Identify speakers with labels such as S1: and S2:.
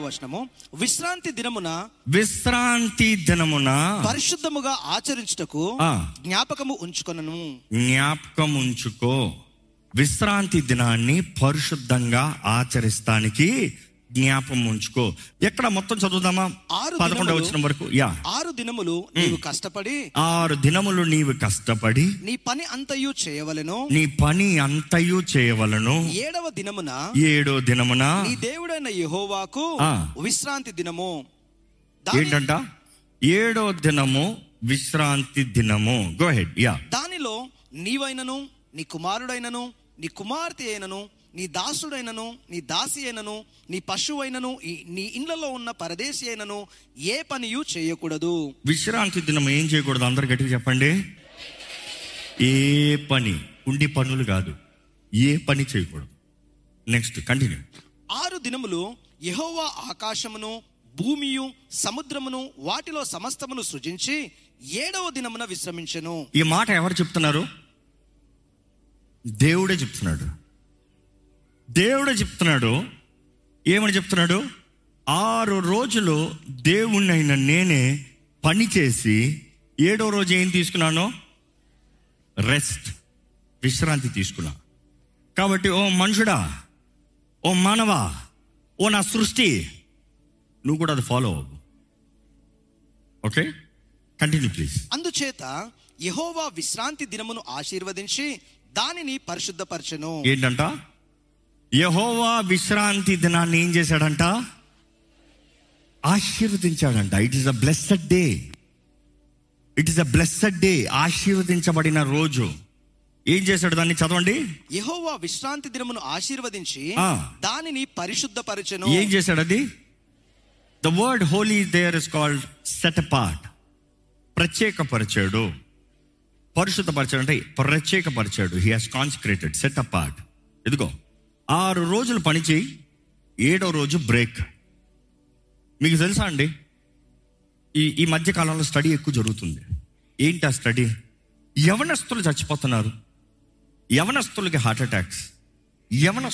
S1: వచనము విశ్రాంతి దినమున
S2: విశ్రాంతి దినమున
S1: పరిశుద్ధముగా ఆచరించుటకు
S2: ఆ.
S1: జ్ఞాపకము ఉంచుకొనను
S2: జ్ఞాపకం ఉంచుకో విశ్రాంతి దినాన్ని పరిశుద్ధంగా ఆచరిస్తానికి జ్ఞాపకం ఉంచుకో ఎక్కడ మొత్తం చదువుదామా
S1: ఆరు
S2: పదకొండవ
S1: దినములు-
S2: వచ్చిన వరకు యా
S1: ఆరు దినములు నీవు కష్టపడి
S2: ఆరు దినములు నీవు కష్టపడి
S1: నీ పని అంతయు చేయవలెను
S2: నీ పని అంతయు చేయవలను
S1: ఏడవ దినమున
S2: ఏడో దినమున
S1: నీ దేవుడైన యెహోవాకు
S2: ఆ.
S1: విశ్రాంతి దినము దాని-
S2: ఏంటంట ఏడో దినము విశ్రాంతి దినము గో హెడ్ యా
S1: దానిలో నీవైనను నీ కుమారుడైనను నీ కుమార్తె అయినను నీ దాసుడైనను నీ దాసి అయినను నీ పశువైనను ఈ- నీ ఇండ్లలో ఉన్న పరదేశి అయినను ఏ పనియు చేయకూడదు
S2: విశ్రాంతి దినం ఏం చేయకూడదు అందరు గట్టిగా చెప్పండి ఏ పని ఉండి పనులు కాదు ఏ పని చేయకూడదు నెక్స్ట్ కంటిన్యూ
S1: ఆరు దినములు యెహోవా ఆకాశమును భూమియు సముద్రమును వాటిలో సమస్తమును సృజించి ఏడవ దినమున విశ్రమించెను
S2: ఈ మాట ఎవరు చెప్తున్నారు దేవుడే చెప్తున్నాడు దేవుడే చెప్తున్నాడు ఏమని చెప్తున్నాడు ఆరు రోజులు దేవుణ్ణైన నేనే పని చేసి ఏడో రోజు ఏం తీసుకున్నాను రెస్ట్ విశ్రాంతి తీసుకున్నా కాబట్టి ఓ మనుషుడా ఓ మానవా ఓ నా సృష్టి నువ్వు కూడా అది ఫాలో అవ్వు ఓకే కంటిన్యూ ప్లీజ్
S1: అందుచేత యెహోవా విశ్రాంతి దినమును ఆశీర్వదించి దానిని పరిశుద్ధపరచెను
S2: ఏంటంట యహోవా విశ్రాంతి దినాన్ని ఏం చేశాడంట ఆశీర్వదించాడంట it is a blessed day it is a blessed day ఆశీర్వదించబడిన రోజు ఏం చేశాడు దాన్ని చదవండి
S1: యెహోవా విశ్రాంతి దినమును ఆశీర్వదించి
S2: ఆ.
S1: దానిని పరిశుద్ధపరచెను
S2: ఏం చేశాడు అది the word holy there is called set apart ప్రత్యేకపరిచాడు పరిశుద్ధపరిచాడు అంటే ప్రత్యేకపరిచాడు he has concentrated set apart ఇదిగో ఆరు రోజులు పని చేయి ఏడో రోజు బ్రేక్ మీకు తెలుసా అండి ఈ ఈ మధ్య కాలంలో స్టడీ ఎక్కువ జరుగుతుంది ఏంటి ఆ స్టడీ యవనస్తులు చచ్చిపోతున్నారు యవనస్తులకి హార్ట్ అటాక్స్ యవన